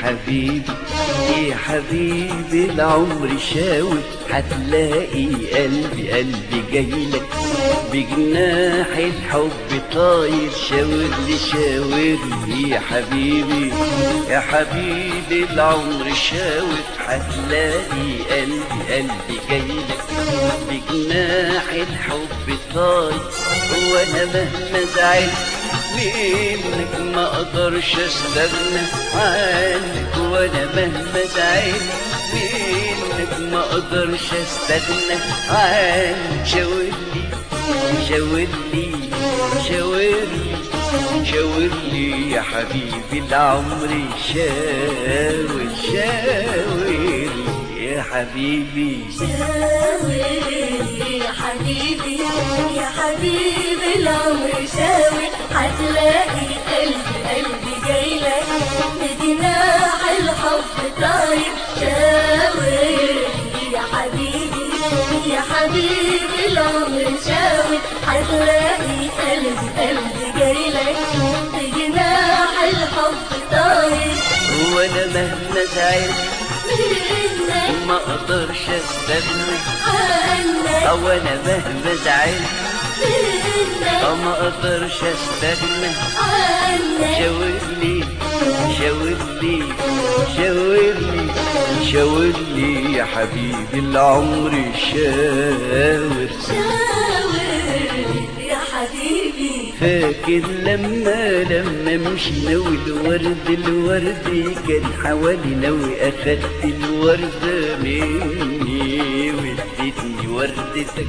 حبيبي يا حبيبي العمر شاوي هتلاقي قلبي قلبي جايلك بجناح الحب طاير شاور لي شاور لي يا حبيبي يا حبيبي العمر شاور هتلاقي قلبي قلبي جايلك بجناح الحب طاير وانا مهما زعلت منك ما اقدرش استغنى عنك وانا مهما زعلت منك ما اقدرش استغنى عنك شاورلي شاورلي شاورلي شاورلي يا حبيبي العمر شاور شاورلي يا حبيبي شاورلي يا حبيبي يا حبيبي العمر شاور هتلاقي قلبي قلبي جايلك بجناح الحب طاير شاورلي يا حبيبي يا حبيبي العمر شاور هتلاقي قلبي قلبي جايلك بجناح الحب طاير وانا مهما زعلت منك ما اقدرش استغنى عنك او انا مهما زعلت منك أو ما اقدرش استغنى عنك شاورلي شاورلي شاورلي شاورلي يا حبيبي العمر شاور شاور يا حبيبي فاكر لما لما مشينا والورد الورد كان حوالينا واخدت الورد مني واديتني وردتك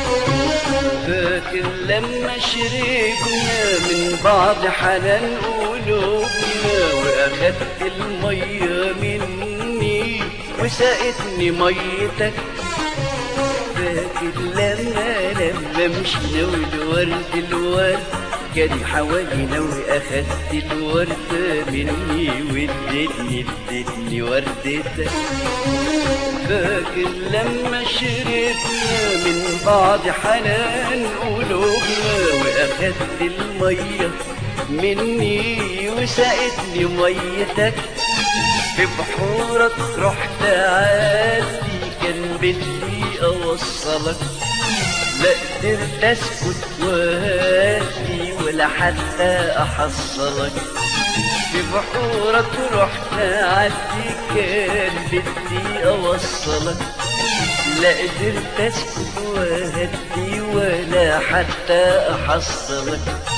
فاكر لما شربنا من بعض حنان قلوبنا واخدت الميه مني وسقتني ميتك فاكر لما لما مشينا والورد الورد كان حوالينا واخدت الورد مني واديتني اديتني وردتك فاكر لما شربنا من بعض حنان قلوبنا واخدت الميه مني وسقتني ميتك في بحورك رحت عادي كان بدي اوصلك لا قدرت اسكت وهادي ولا حتى احصلك في بحورك رحت عدي كان بدي اوصلك لا قدرت اسكت وهدي ولا حتى احصلك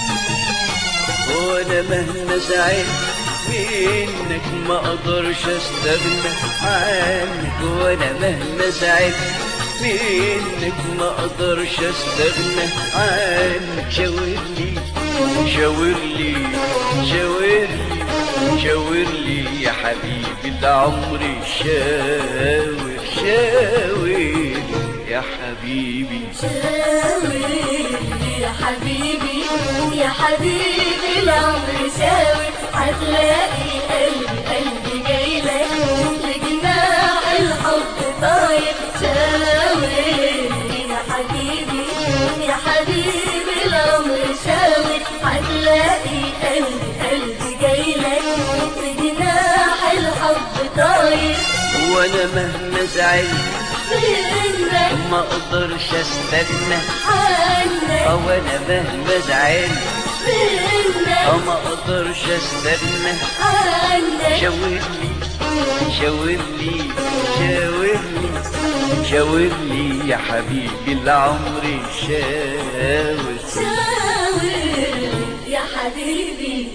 وانا مهما زعلت منك ما اقدرش استغنى عنك وانا مهما زعلت منك ما اقدرش استغنى عنك شاورلي شاورلي شاورلي شاورلي يا حبيبي العمر شاور شاور يا حبيبي شاور يا حبيبي يا حبيبي العمر شاور هتلاقي قلبي قلبي جايلك لجناح الحب طاير شاور يا حبيبي يا حبيبي العمر شاور هتلاقي قلبي قلبي جايلك لجناح الحب طاير وانا مهما زعلت منك ما اقدرش استغنى عنك او انا مهما زعلت منك او ما اقدرش استغنى عنك شاورلي شاورلي شاورلي شاورلي يا حبيبي العمر شاور شاور يا حبيبي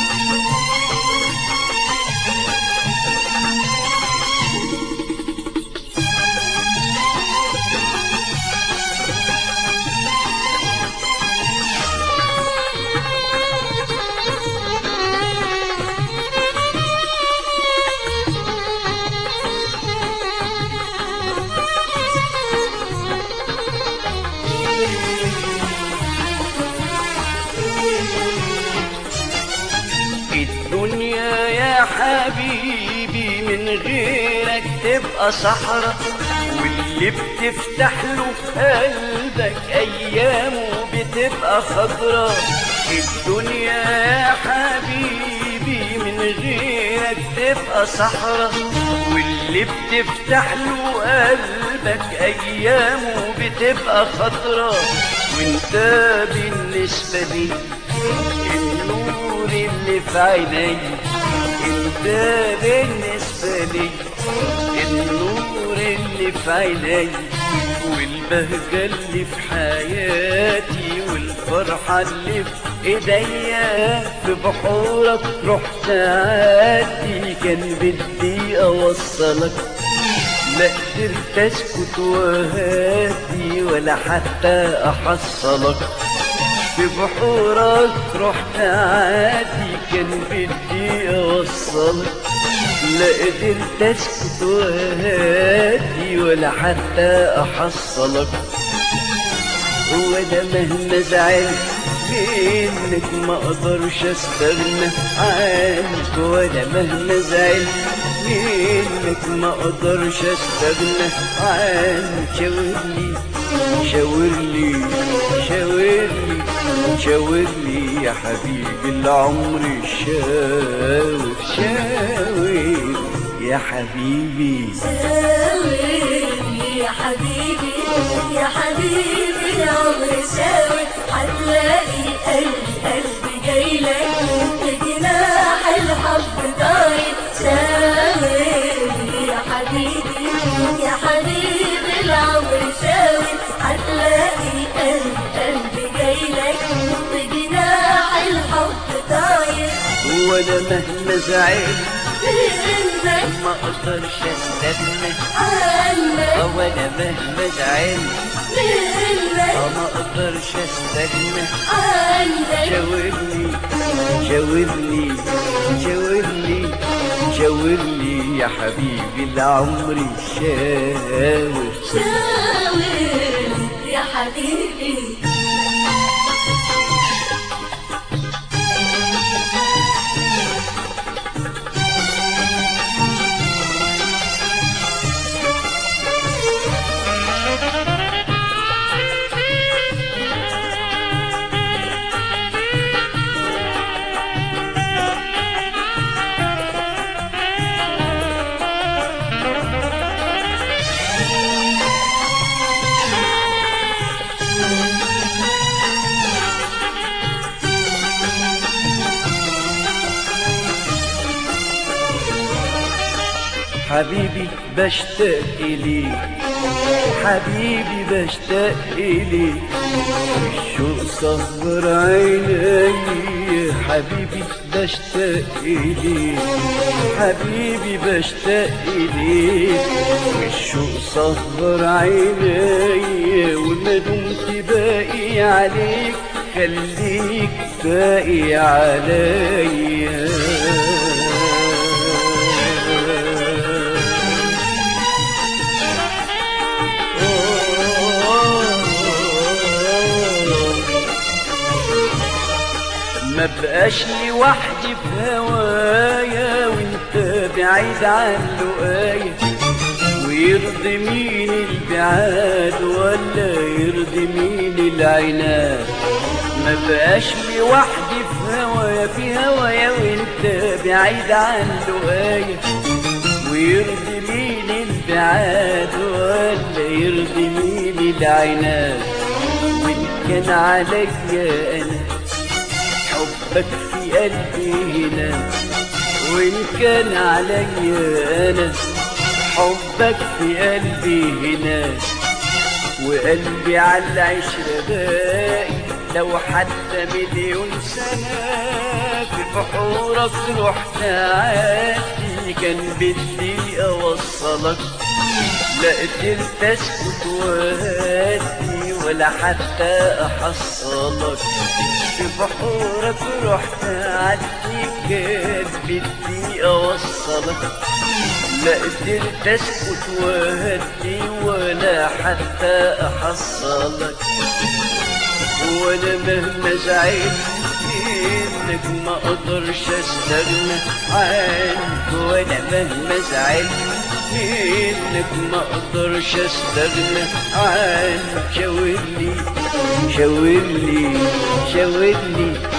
الدنيا يا حبيبي من غيرك تبقى صحراء واللي بتفتح له قلبك ايامه بتبقى خضرا الدنيا يا حبيبي من غيرك غيرك تبقى صحراء واللي بتفتح له قلبك ايامه بتبقى خضرة وانت بالنسبة لي النور اللي في عيني انت بالنسبة لي النور اللي في عيني والبهجة اللي في حياتي والفرحة اللي في ايديا في بحورك رحت عادي كان بدي اوصلك لا قدرت اسكت وهادي ولا حتى احصلك في بحورك رحت عادي كان بدي اوصلك لا قدرت اسكت وهادي ولا حتى احصلك هو ده مهما زعلت منك ما اقدرش استغنى عنك ولا مهما زعلت منك ما اقدرش استغنى عنك شاورلي شاورلي شاورلي شاورلي يا حبيبي العمر شاور شاور يا حبيبي ساوي يا حبيبي يا حبيبي العمر ساوي هتلاقي قلبي قلبي جايلك بجناح الحب طاير ساوي يا حبيبي يا حبيبي العمر ساوي هتلاقي قلبي قلبي جايلك بجناح الحب طاير وانا مهما زعلت منك ما اقدرش استغنى عنك وانا مهما زعلت منك ما اقدرش استغنى عنك شاورلي شاورلي شاورلي شاورلي يا حبيبي العمر شاور شاور يا حبيبي حبيبي بشتاق إليك حبيبي بشتاق إليك الشوق صبر عيني حبيبي بشتاق إليك حبيبي بشتاق إليك الشوق صبر عيني وما دمت باقي عليك خليك باقي عليا ما بقاش لوحدي في هوايا وانت بعيد عن لقايا ويرضي مين البعاد ولا يرضي مين العناد ما بقاش لوحدي في هوايا في هوايا وانت بعيد عن لقايا ويرضي مين البعاد ولا يرضي مين العناد وان كان عليا انا حبك في قلبي هنا وإن كان عليا أنا حبك في قلبي هنا وقلبي على العشرة باقي لو حتى مليون سنة في بحورك رحت عادي كان بدي أوصلك لا قدرت اسكت وهادي ولا حتى احصلك في بحورك رحت عدي كان بدي اوصلك لا قدرت اسكت وهدي ولا حتى احصلك وانا مهما زعلت انك ما اقدرش استغنى عنك وانا مهما زعلت انك ما اقدرش استغنى عنك شاورلي شاورلي شاورلي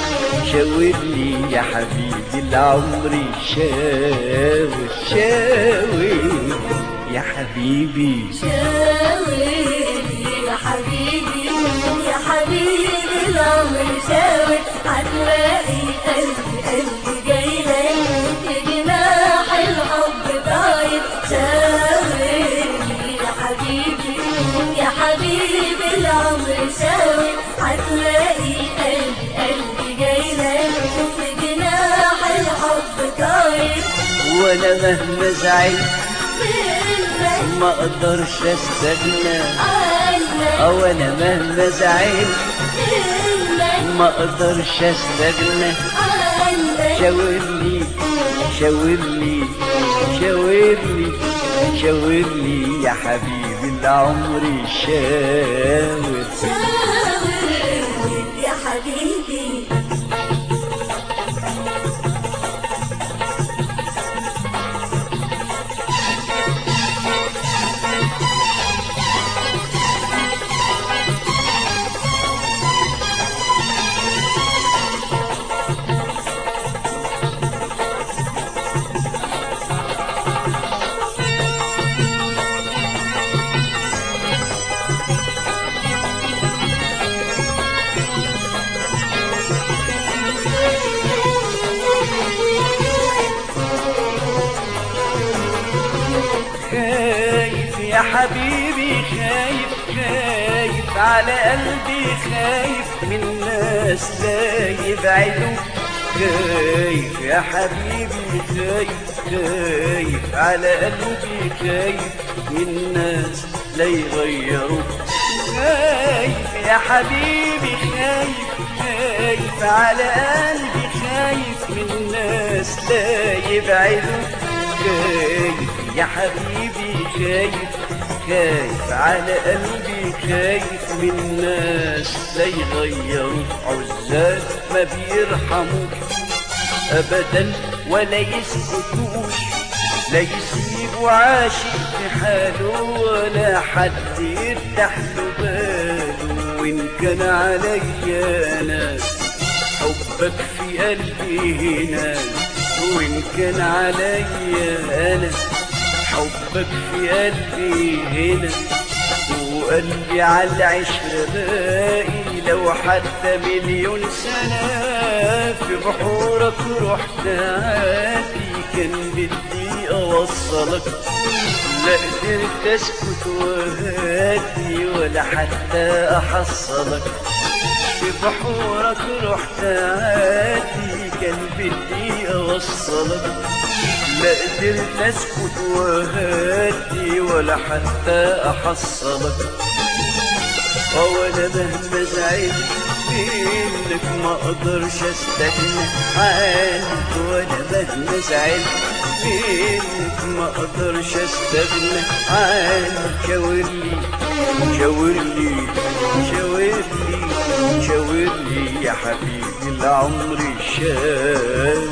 شاور لي يا حبيبي العمر شاور شاور يا حبيبي شاور يا حبيبي يا حبيبي العمر شاور هتلاقي قلبي قلبي جاي لك بجناح الحب طاير شاور يا حبيبي يا حبيبي العمر شاور هتلاقي قلبي قلبي جاي لك بجناح الحب طاير وانا مهما زعلت منك ما اقدرش استغنى عنك او انا مهما زعلت منك ما اقدرش استغنى عنك شاور لي شاور لي شاور لي شاور لي يا حبيبي العمر شاور شاور يا حبيبي خايف يا حبيبي خايف خايف على قلبي خايف من ناس لا يبعدوا خايف يا حبيبي خايف خايف على قلبي خايف من ناس لا يغيروا خايف يا حبيبي خايف خايف على قلبي خايف من ناس لا يبعدوا خايف يا حبيبي خايف خايف على قلبي خايف من ناس لا يغيروا عزال ما بيرحموش ابدا ولا يسكتوش لا يسيبوا عاشق في حاله ولا حد يفتح له باله وان كان عليا ناس حبك في قلبي هنا وإن كان عليا أنا حبك في قلبي هنا وقلبي على العشرة باقي لو حتى مليون سنة في بحورك رحت عادي كان بدي أوصلك لا قدرت أسكت وهادي ولا حتى أحصلك في بحورك رحت عادي كان بدي اوصلك لا قدرت اسكت وهادي ولا حتى احصلك وانا مهما زعلت منك ما اقدرش استغنى عنك وانا مهما زعلت منك ما اقدرش استغنى عنك شاور لي شاور لي شاور لي شاور لي يا حبيبي العمر شاور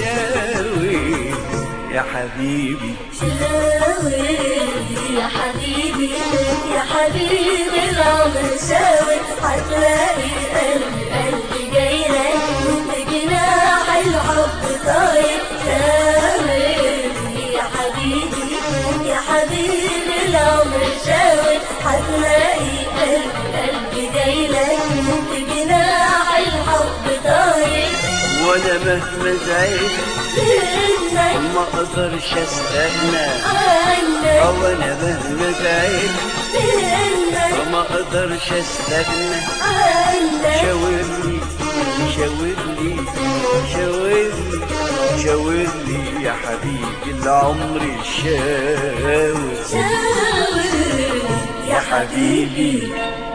شاور يا حبيبي شاور يا حبيبي يا حبيبي العمر شاور هتلاقي قلبي قلبي جاي لك بجناح الحب طاير شاور يا حبيبي يا حبيبي العمر شاور هتلاقي قلبي قلبي جاي لك بجناح الحب طاير وانا مهما زعلت منك ما اقدرش استغنى عنك او انا مهما زعلت منك ما اقدرش استغنى عنك شاور لي شاور لي شاور لي شاور لي يا حبيبي العمر شاور شاور يا حبيبي